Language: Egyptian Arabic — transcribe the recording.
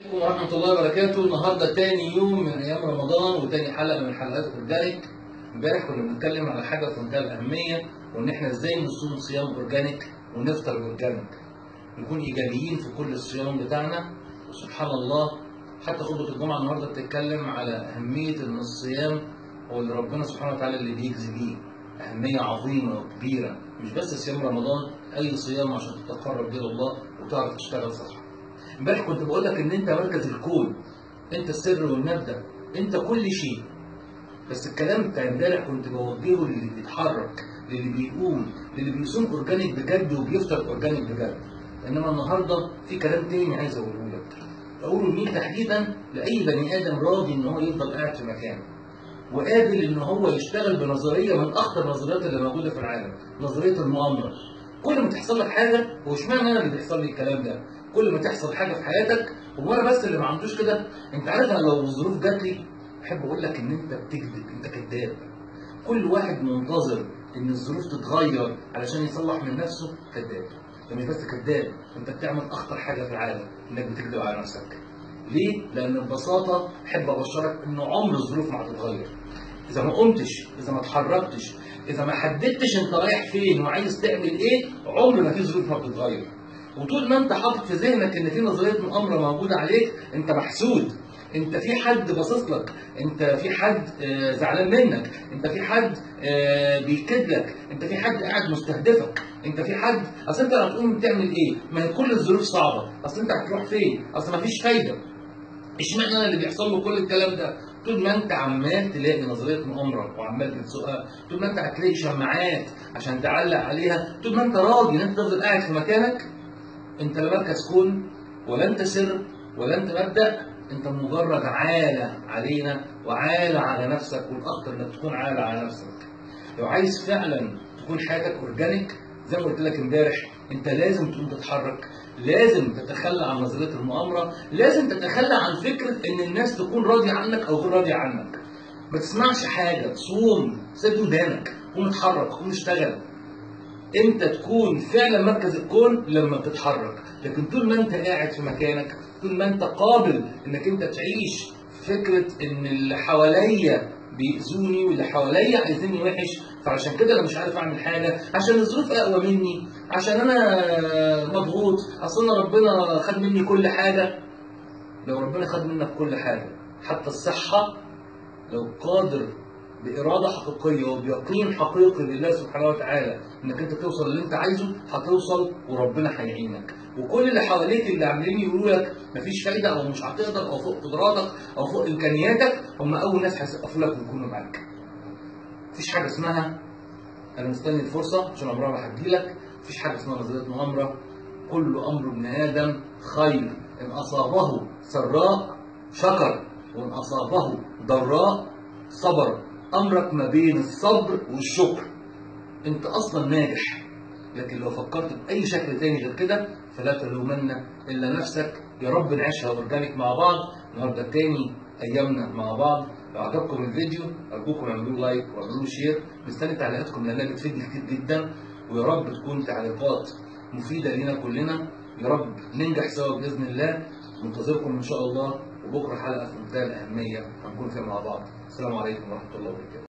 عليكم ورحمة الله وبركاته النهاردة تاني يوم من أيام رمضان وتاني حلقة من حلقات أورجانيك امبارح كنا بنتكلم على حاجة في منتهى الأهمية وإن إحنا إزاي نصوم صيام أورجانيك ونفطر أورجانيك نكون إيجابيين في كل الصيام بتاعنا وسبحان الله حتى خطبة الجمعة النهاردة بتتكلم على أهمية إن الصيام هو اللي ربنا سبحانه وتعالى اللي بيجزي بيه أهمية عظيمة وكبيرة مش بس صيام رمضان أي صيام عشان تتقرب إلى الله وتعرف تشتغل صح امبارح كنت بقول لك ان انت مركز الكون انت السر والمبدا انت كل شيء بس الكلام بتاع امبارح كنت بوجهه للي بيتحرك للي بيقوم للي بيصوم اورجانيك بجد وبيفطر اورجانيك بجد انما النهارده في كلام تاني عايز اقوله لك اقوله لمين تحديدا لاي بني ادم راضي ان هو يفضل قاعد في مكانه وقابل ان هو يشتغل بنظريه من اخطر النظريات اللي موجوده في العالم نظريه المؤامره كل ما تحصل لك حاجه هو اشمعنى انا اللي بيحصل لي الكلام ده كل ما تحصل حاجه في حياتك هو انا بس اللي ما عندوش كده انت عارف انا لو الظروف جات لي احب اقول لك ان انت بتكذب انت كذاب كل واحد منتظر ان الظروف تتغير علشان يصلح من نفسه كذاب ده مش بس كذاب انت بتعمل اخطر حاجه في العالم انك بتكذب على نفسك ليه؟ لان ببساطه احب ابشرك ان عمر الظروف ما هتتغير اذا ما قمتش اذا ما اتحركتش اذا ما حددتش انت رايح فين وعايز تعمل ايه عمر ما في ظروف ما بتتغير وطول ما انت حاطط في ذهنك ان في نظريه مؤامره موجوده عليك انت محسود انت في حد باصص لك انت في حد آه، زعلان منك انت في حد آه، بيكد لك انت في حد قاعد مستهدفك انت في حد اصل انت هتقوم تعمل ايه ما هي كل الظروف صعبه اصل انت هتروح فين اصل ما فيش فايده اشمعنى انا اللي بيحصل له كل الكلام ده طول ما انت عمال تلاقي نظريه مؤامره وعمال تسوقها طول ما انت هتلاقي شماعات عشان تعلق عليها طول ما انت راضي ان انت تفضل قاعد في مكانك انت لا مركز كون ولا انت سر ولا انت مبدا انت مجرد عاله علينا وعاله على نفسك والاخطر انك تكون عاله على نفسك لو عايز فعلا تكون حياتك اورجانيك زي ما قلت لك امبارح انت لازم تقوم تتحرك لازم تتخلى عن نظريه المؤامره لازم تتخلى عن فكره ان الناس تكون راضيه عنك او غير راضيه عنك ما تسمعش حاجه صوم سد ودانك قوم اتحرك قوم اشتغل امتى تكون فعلا مركز الكون لما بتتحرك لكن طول ما انت قاعد في مكانك طول ما انت قابل انك انت تعيش فكره ان اللي حواليا بيأذوني واللي حواليا عايزيني وحش فعشان كده انا مش عارف اعمل حاجه عشان الظروف اقوى مني عشان انا مضغوط اصل انا ربنا خد مني كل حاجه لو ربنا خد منك كل حاجه حتى الصحه لو قادر بإرادة حقيقية وبيقين حقيقي لله سبحانه وتعالى إنك أنت توصل اللي أنت عايزه هتوصل وربنا هيعينك وكل اللي حواليك اللي عاملين يقولوا لك مفيش فايدة أو مش هتقدر أو فوق قدراتك أو فوق إمكانياتك هم أول ناس هيسقفوا لك ويكونوا معاك. مفيش حاجة اسمها أنا مستني الفرصة عشان عمرها ما هتجيلك، مفيش حاجة اسمها نظرية مؤامرة، كل أمر ابن آدم خير إن أصابه سراء شكر وإن أصابه ضراء صبر امرك ما بين الصبر والشكر انت اصلا ناجح لكن لو فكرت باي شكل تاني غير كده فلا تلومن الا نفسك يا رب نعيشها اورجانيك مع بعض النهارده تاني ايامنا مع بعض لو عجبكم الفيديو ارجوكم اعملوا لايك واعملوا شير مستني تعليقاتكم لانها بتفيدني كتير جدا ويا رب تكون تعليقات مفيده لينا كلنا يا رب ننجح سوا باذن الله منتظركم ان شاء الله وبكره حلقه في منتهى الاهميه هنكون فيها مع بعض السلام عليكم ورحمه الله وبركاته